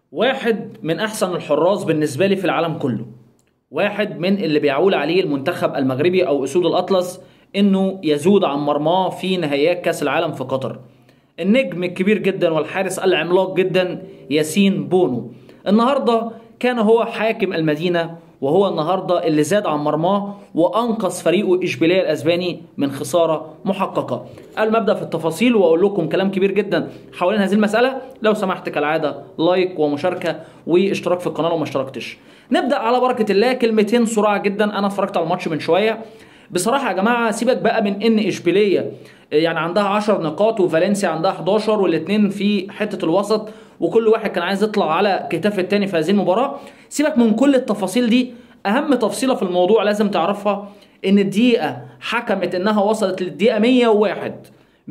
واحد من احسن الحراس بالنسبه لي في العالم كله واحد من اللي بيعول عليه المنتخب المغربي او اسود الاطلس انه يزود عن مرماه في نهائيات كاس العالم في قطر النجم الكبير جدا والحارس العملاق جدا ياسين بونو النهارده كان هو حاكم المدينه وهو النهارده اللي زاد عن مرماه وانقذ فريقه اشبيليه الاسباني من خساره محققه. قبل ما ابدا في التفاصيل واقول لكم كلام كبير جدا حوالين هذه المساله لو سمحت كالعاده لايك ومشاركه واشتراك في القناه لو ما اشتركتش. نبدا على بركه الله كلمتين سرعه جدا انا اتفرجت على الماتش من شويه بصراحه يا جماعه سيبك بقى من ان اشبيليه يعني عندها 10 نقاط وفالنسيا عندها 11 والاثنين في حته الوسط وكل واحد كان عايز يطلع على كتاف التاني في هذه المباراه سيبك من كل التفاصيل دي اهم تفصيله في الموضوع لازم تعرفها ان الدقيقه حكمت انها وصلت للدقيقه 101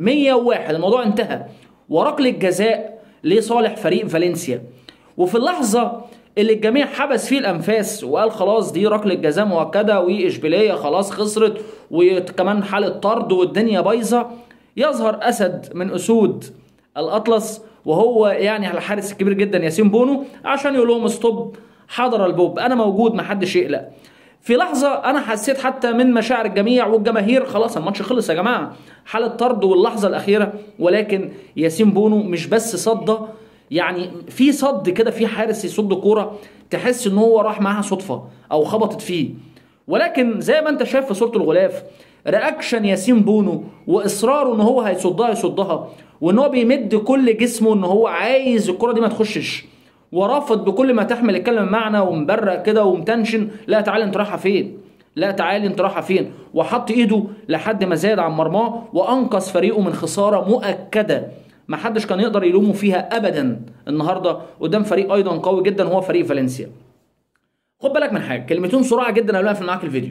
101 الموضوع انتهى وركله جزاء لصالح فريق فالنسيا وفي اللحظه اللي الجميع حبس فيه الانفاس وقال خلاص دي ركله جزاء مؤكده واشبيليه خلاص خسرت وكمان حاله طرد والدنيا بايظه يظهر اسد من اسود الاطلس وهو يعني الحارس الكبير جدا ياسين بونو عشان يقول لهم ستوب حضر البوب انا موجود محدش يقلق في لحظة أنا حسيت حتى من مشاعر الجميع والجماهير خلاص الماتش خلص يا جماعة حالة طرد واللحظة الأخيرة ولكن ياسين بونو مش بس صد يعني في صد كده في حارس يصد كورة تحس إن هو راح معاها صدفة أو خبطت فيه ولكن زي ما أنت شايف في صورة الغلاف رياكشن ياسين بونو واصراره ان هو هيصدها يصدها وان هو بيمد كل جسمه ان هو عايز الكره دي ما تخشش ورافض بكل ما تحمل الكلمه معنى ومبرق كده ومتنشن لا تعالي انت رايحه فين لا تعالي انت رايحه فين وحط ايده لحد ما زاد عن مرماه وانقذ فريقه من خساره مؤكده ما حدش كان يقدر يلومه فيها ابدا النهارده قدام فريق ايضا قوي جدا هو فريق فالنسيا خد بالك من حاجه كلمتين سرعه جدا قبل ما اقفل معاك الفيديو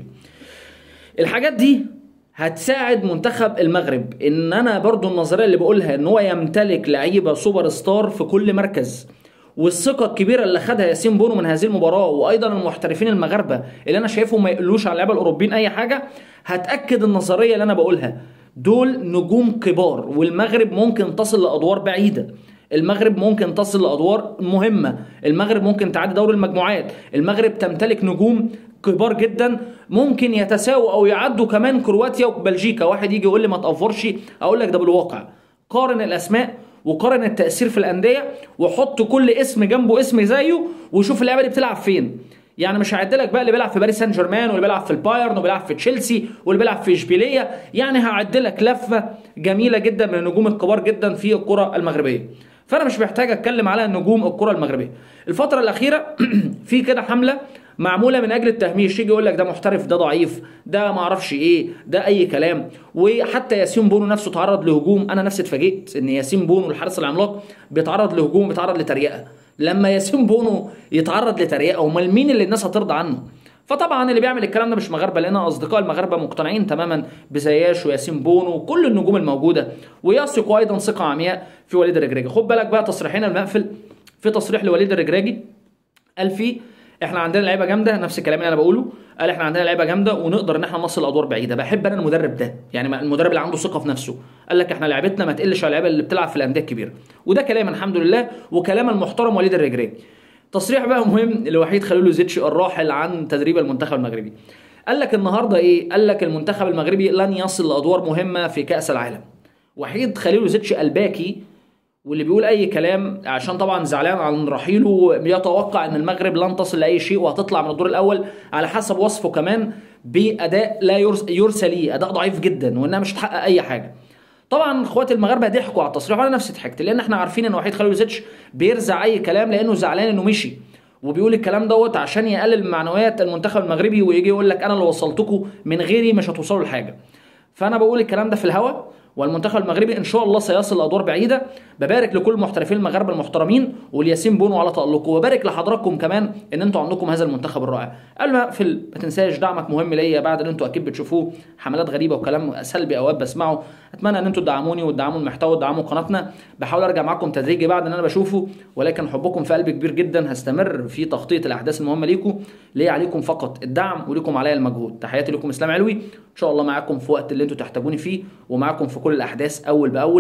الحاجات دي هتساعد منتخب المغرب ان انا برضو النظريه اللي بقولها ان هو يمتلك لعيبه سوبر ستار في كل مركز والثقه الكبيره اللي خدها ياسين بونو من هذه المباراه وايضا المحترفين المغاربه اللي انا شايفهم ما يقلوش على اللعيبه الاوروبيين اي حاجه هتاكد النظريه اللي انا بقولها دول نجوم كبار والمغرب ممكن تصل لادوار بعيده المغرب ممكن تصل لادوار مهمه المغرب ممكن تعدي دور المجموعات المغرب تمتلك نجوم كبار جدا ممكن يتساووا او يعدوا كمان كرواتيا وبلجيكا واحد يجي يقول لي ما تافورش اقول لك ده بالواقع قارن الاسماء وقارن التاثير في الانديه وحط كل اسم جنبه اسم زيه وشوف اللعيبه دي بتلعب فين يعني مش هعد لك بقى اللي بيلعب في باريس سان جيرمان واللي بيلعب في البايرن واللي بيلعب في تشيلسي واللي بيلعب في اشبيليه يعني هعد لك لفه جميله جدا من النجوم الكبار جدا في الكره المغربيه فانا مش محتاج اتكلم على نجوم الكره المغربيه الفتره الاخيره في كده حمله معموله من اجل التهميش يجي يقول لك ده محترف ده ضعيف ده ما اعرفش ايه ده اي كلام وحتى ياسين بونو نفسه تعرض لهجوم انا نفسي اتفاجئت ان ياسين بونو الحارس العملاق بيتعرض لهجوم بيتعرض لتريقه لما ياسين بونو يتعرض لتريقه امال مين اللي الناس هترضى عنه فطبعا اللي بيعمل الكلام ده مش مغاربه لان اصدقاء المغاربه مقتنعين تماما بزياش وياسين بونو وكل النجوم الموجوده ويثقوا ايضا ثقه عمياء في وليد الرجراجي خد بالك بقى تصريحين المقفل في تصريح لوليد الرجراجي قال فيه احنا عندنا لعيبه جامده نفس الكلام اللي انا بقوله قال احنا عندنا لعيبه جامده ونقدر ان احنا نوصل لادوار بعيده بحب انا المدرب ده يعني المدرب اللي عنده ثقه في نفسه قال لك احنا لعيبتنا ما تقلش على اللعيبه اللي بتلعب في الانديه الكبيره وده كلام الحمد لله وكلام المحترم وليد الرجراجي تصريح بقى مهم لوحيد خليل زيتش الراحل عن تدريب المنتخب المغربي قال لك النهارده ايه قال لك المنتخب المغربي لن يصل لادوار مهمه في كاس العالم وحيد خليل زيتش الباكي واللي بيقول اي كلام عشان طبعا زعلان عن رحيله بيتوقع ان المغرب لن تصل لاي شيء وهتطلع من الدور الاول على حسب وصفه كمان باداء لا يرسى ليه اداء ضعيف جدا وانها مش تحقق اي حاجه طبعا اخوات المغاربه ضحكوا على التصريح وانا نفسي ضحكت لان احنا عارفين ان وحيد خليل زيتش بيرزع اي كلام لانه زعلان انه مشي وبيقول الكلام دوت عشان يقلل معنويات المنتخب المغربي ويجي يقول لك انا اللي وصلتكم من غيري مش هتوصلوا لحاجه فانا بقول الكلام ده في الهوا والمنتخب المغربي ان شاء الله سيصل لادوار بعيده ببارك لكل محترفين المغاربه المحترمين والياسين بونو على تالقه وبارك لحضراتكم كمان ان انتوا عندكم هذا المنتخب الرائع قبل ما اقفل ما تنساش دعمك مهم ليا بعد اللي انتوا اكيد بتشوفوه حملات غريبه وكلام سلبي اوقات بسمعه اتمنى ان انتوا تدعموني وتدعموا المحتوى وتدعموا قناتنا بحاول ارجع معاكم تدريجي بعد ان انا بشوفه ولكن حبكم في قلبي كبير جدا هستمر في تغطيه الاحداث المهمه ليكم ليه عليكم فقط الدعم وليكم عليا المجهود تحياتي لكم اسلام علوي ان شاء الله معاكم في وقت اللي انتوا تحتاجوني فيه ومعاكم في كل الاحداث اول باول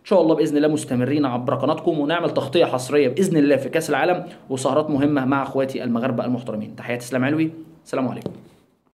ان شاء الله باذن الله مستمرين عبر قناتكم ونعمل تغطيه حصريه باذن الله في كاس العالم وسهرات مهمه مع اخواتي المغاربه المحترمين تحياتي اسلام علوي السلام عليكم